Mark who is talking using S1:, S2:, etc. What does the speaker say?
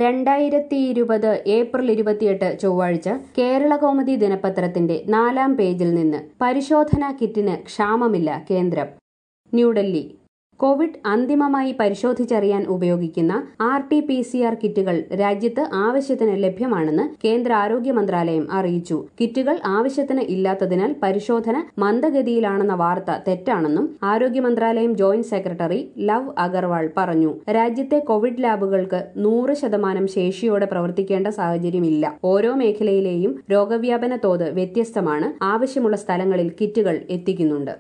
S1: രണ്ടായിരത്തി ഇരുപത് ഏപ്രിൽ ഇരുപത്തിയെട്ട് ചൊവ്വാഴ്ച കേരള കൗമുദി ദിനപത്രത്തിന്റെ നാലാം പേജിൽ നിന്ന് പരിശോധനാ കിറ്റിന് ക്ഷാമമില്ല കേന്ദ്രം ന്യൂഡൽഹി കോവിഡ് അന്തിമമായി പരിശോധിച്ചറിയാൻ ഉപയോഗിക്കുന്ന R T P C R കിറ്റുകൾ രാജ്യത്ത് ആവശ്യത്തിന് ലഭ്യമാണെന്ന് കേന്ദ്ര ആരോഗ്യ മന്ത്രാലയം അറിയിച്ചു കിറ്റുകൾ ആവശ്യത്തിന് ഇല്ലാത്തതിനാൽ പരിശോധന മന്ദഗതിയിലാണെന്ന വാർത്ത തെറ്റാണെന്നും ആരോഗ്യ മന്ത്രാലയം ജോയിന്റ് സെക്രട്ടറി ലവ് അഗർവാൾ പറഞ്ഞു രാജ്യത്തെ കോവിഡ് ലാബുകൾക്ക് നൂറ് ശതമാനം ശേഷിയോടെ പ്രവർത്തിക്കേണ്ട സാഹചര്യമില്ല ഓരോ മേഖലയിലെയും രോഗവ്യാപന തോത് വ്യത്യസ്തമാണ് ആവശ്യമുള്ള സ്ഥലങ്ങളിൽ കിറ്റുകൾ എത്തിക്കുന്നുണ്ട്